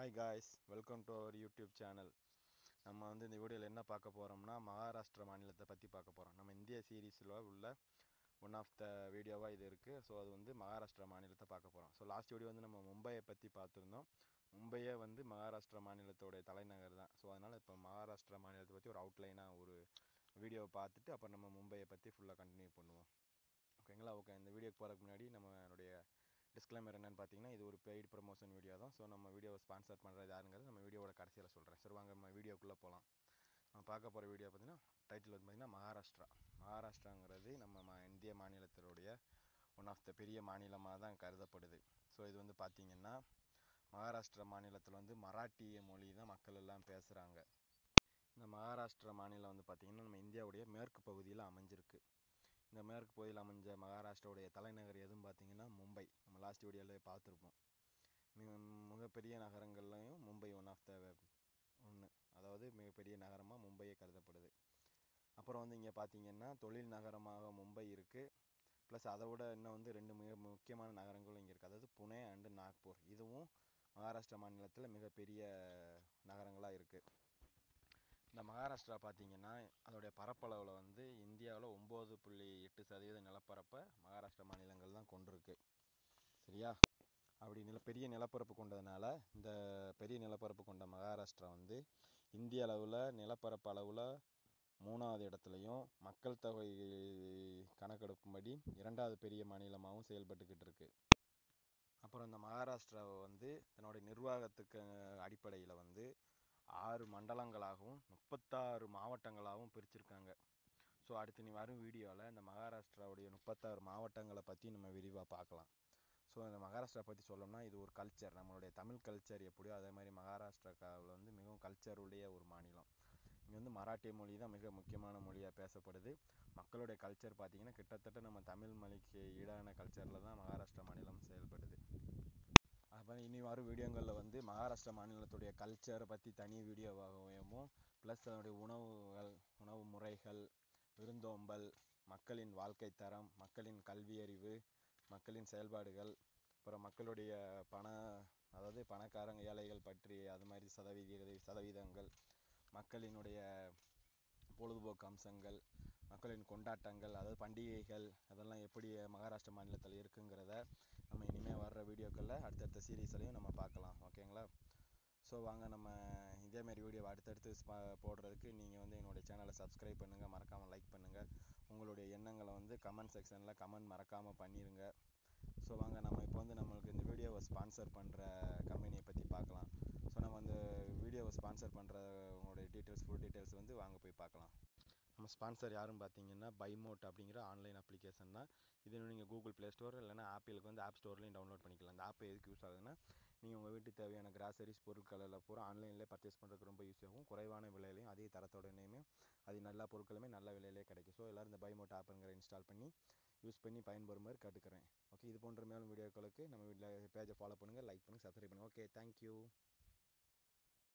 hi guys welcome to our YouTube channel நம்ம வந்து இந்த வீடியோவில் என்ன பார்க்க போகிறோம்னா மகாராஷ்டிரா மாநிலத்தை பற்றி பார்க்க போகிறோம் நம்ம இந்திய சீரீஸில் உள்ள ஒன் ஆஃப் த வீடியோவாக இது இருக்குது ஸோ அது வந்து மகாராஷ்டிரா மாநிலத்தை பார்க்க போகிறோம் ஸோ லாஸ்ட் வீடியோ வந்து நம்ம மும்பையை பற்றி பார்த்துருந்தோம் மும்பையே வந்து மகாராஷ்டிரா மாநிலத்தோடைய தலைநகர் தான் ஸோ அதனால் இப்போ மகாராஷ்டிரா மாநிலத்தை பற்றி ஒரு அவுட்லைனாக ஒரு வீடியோவை பார்த்துட்டு அப்புறம் நம்ம மும்பையை பற்றி ஃபுல்லாக கண்டினியூ பண்ணுவோம் ஓகேங்களா ஓகே இந்த வீடியோக்கு போகிறதுக்கு முன்னாடி நம்மளுடைய டிஸ்க்ளைமர் என்னன்னு பார்த்தீங்கன்னா இது ஒரு பெய்டு ப்ரமோஷன் வீடியோ தான் ஸோ நம்ம வீடியோவை ஸ்பான்சர் பண்ணுறது யாருங்கிறது நம்ம வீடியோவோட கடைசியில் சொல்கிறேன் சரி வாங்க நம்ம வீடியோக்குள்ளே போகலாம் நம்ம பார்க்க போகிற வீடியோ பார்த்தீங்கன்னா டைட்டில் வந்து பார்த்தீங்கன்னா மகாராஷ்டிரா மகாராஷ்டிராங்கிறது நம்ம ம இந்திய மாநிலத்தினுடைய ஒன் ஆஃப் த பெரிய மாநிலமாக தான் கருதப்படுது ஸோ இது வந்து பார்த்தீங்கன்னா மகாராஷ்டிரா மாநிலத்தில் வந்து மராட்டிய மொழி தான் மக்கள் எல்லாம் பேசுகிறாங்க இந்த மகாராஷ்டிரா மாநிலம் வந்து பார்த்திங்கன்னா நம்ம இந்தியாவுடைய மேற்கு பகுதியில் அமைஞ்சிருக்கு இந்த மேற்கு பகுதியில் அமைஞ்ச மகாராஷ்டிராவுடைய தலைநகர் எதுவும் பார்த்தீங்கன்னா மும்பை நம்ம லாஸ்ட் வீடியோவில் பார்த்துருப்போம் மிக மிகப்பெரிய நகரங்கள்லையும் மும்பை ஒன் ஆஃப் த ஒன்று அதாவது மிகப்பெரிய நகரமாக மும்பையே கருதப்படுது அப்புறம் வந்து இங்கே பார்த்தீங்கன்னா தொழில் நகரமாக மும்பை இருக்குது ப்ளஸ் அதை விட இன்னும் வந்து ரெண்டு மிக முக்கியமான நகரங்களும் இங்கே இருக்குது அதாவது புனே அண்டு நாக்பூர் இதுவும் மகாராஷ்டிரா மாநிலத்தில் மிகப்பெரிய நகரங்களாக இருக்குது இந்த மகாராஷ்டிரா பார்த்தீங்கன்னா அதோடைய பரப்பளவில் வந்து இந்தியாவில் ஒம்பது புள்ளி எட்டு சதவீத நிலப்பரப்பை மகாராஷ்டிரா மாநிலங்கள் தான் கொண்டிருக்கு சரியா அப்படி நில பெரிய நிலப்பரப்பு கொண்டதுனால இந்த பெரிய நிலப்பரப்பு கொண்ட மகாராஷ்டிரா வந்து இந்திய அளவில் நிலப்பரப்பு அளவில் மூணாவது இடத்துலையும் மக்கள் தொகை கணக்கெடுக்கும்படி இரண்டாவது பெரிய மாநிலமாகவும் செயல்பட்டுக்கிட்டு இருக்கு அப்புறம் இந்த மகாராஷ்டிராவை வந்து தன்னுடைய நிர்வாகத்துக்கு அடிப்படையில் வந்து ஆறு மண்டலங்களாகவும் முப்பத்தாறு மாவட்டங்களாகவும் பிரிச்சிருக்காங்க ஸோ அடுத்து நீ வரும் வீடியோவில் இந்த மகாராஷ்டிராவுடைய முப்பத்தாறு மாவட்டங்களை பற்றி நம்ம விரிவாக பார்க்கலாம் ஸோ இந்த மகாராஷ்டிரா பற்றி சொல்லணும்னா இது ஒரு கல்ச்சர் நம்மளுடைய தமிழ் கல்ச்சர் எப்படியோ அதே மாதிரி மகாராஷ்டிராவில் வந்து மிகவும் கல்ச்சர் உடைய ஒரு மாநிலம் இங்கே வந்து மராட்டிய மொழி தான் மிக முக்கியமான மொழியாக பேசப்படுது மக்களுடைய கல்ச்சர் பார்த்திங்கன்னா கிட்டத்தட்ட நம்ம தமிழ் மொழிக்கு ஈடான கல்ச்சரில் தான் மகாராஷ்டிரா மாநிலம் செயல்படுது அப்புறம் இனி வரும் வீடியோங்களில் வந்து மகாராஷ்டிரா மாநிலத்துடைய கல்ச்சரை பற்றி தனி வீடியோவாகவும் ப்ளஸ் அதனுடைய உணவுகள் உணவு முறைகள் விருந்தோம்பல் மக்களின் வாழ்க்கை தரம் மக்களின் கல்வியறிவு மக்களின் செயல்பாடுகள் அப்புறம் மக்களுடைய பண அதாவது பணக்காரங்க ஏழைகள் பற்றி அது மாதிரி சதவீத சதவீதங்கள் மக்களினுடைய பொழுதுபோக்கு அம்சங்கள் மக்களின் கொண்டாட்டங்கள் அதாவது பண்டிகைகள் அதெல்லாம் எப்படி மகாராஷ்டிரா மாநிலத்தில் இருக்குங்கிறத நம்ம இனிமேல் வர்ற வீடியோக்களில் அடுத்தடுத்த சீரீஸ்லையும் நம்ம பார்க்கலாம் ஓகேங்களா ஸோ வாங்க நம்ம இதேமாரி வீடியோ அடுத்தடுத்து போடுறதுக்கு நீங்கள் வந்து என்னுடைய சேனலை சப்ஸ்கிரைப் பண்ணுங்கள் மறக்காமல் லைக் பண்ணுங்கள் உங்களுடைய எண்ணங்களை வந்து கமெண்ட் செக்ஷனில் கமெண்ட் மறக்காமல் பண்ணிடுங்க ஸோ வாங்க நம்ம இப்போ வந்து நம்மளுக்கு இந்த வீடியோவை ஸ்பான்சர் பண்ணுற கம்பெனியை பற்றி பார்க்கலாம் ஸோ நம்ம இந்த வீடியோவை ஸ்பான்சர் பண்ணுற உங்களுடைய டீட்டெயில்ஸ் ஃபுல் டீட்டெயில்ஸ் வந்து வாங்க போய் பார்க்கலாம் நம்ம ஸ்பான்சர் யாரும் பார்த்தீங்கன்னா பைமோட் அப்படிங்கிற ஆன்லைன் அப்ளிகேஷன் தான் இது நீங்கள் கூகுள் ப்ளே ஸ்டோர் இல்லைனா ஆப்பிளுக்கு வந்து ஆப் ஸ்டோர்லையும் டவுன்லோட் பண்ணிக்கலாம் அந்த ஆப் எதுக்கு யூஸ் ஆகுதுன்னா நீங்கள் உங்கள் வீட்டுக்கு தேவையான கிராசரிஸ் பொருட்கள் எல்லாம் பூரா ஆன்லைனில் பர்ச்சேஸ் பண்ணுறதுக்கு ரொம்ப யூஸ் ஆகும் குறைவான விலையிலையும் அதே தரத்தோடனையுமே அது நல்ல பொருட்களுமே நல்ல விலையிலே கிடைக்கும் ஸோ எல்லோரும் இந்த பைமோட் ஆப்புங்கிற இன்ஸ்டால் பண்ணி யூஸ் பண்ணி பயன்பெறுமாறு கேட்டுக்கிறேன் ஓகே இது போன்ற மேலும் வீடியோக்களுக்கு நம்ம வீட்டில் பேஜை ஃபாலோ பண்ணுங்கள் லைக் பண்ணுங்கள் சப்ஸ்கிரைப் பண்ணுங்கள் ஓகே தேங்க்யூ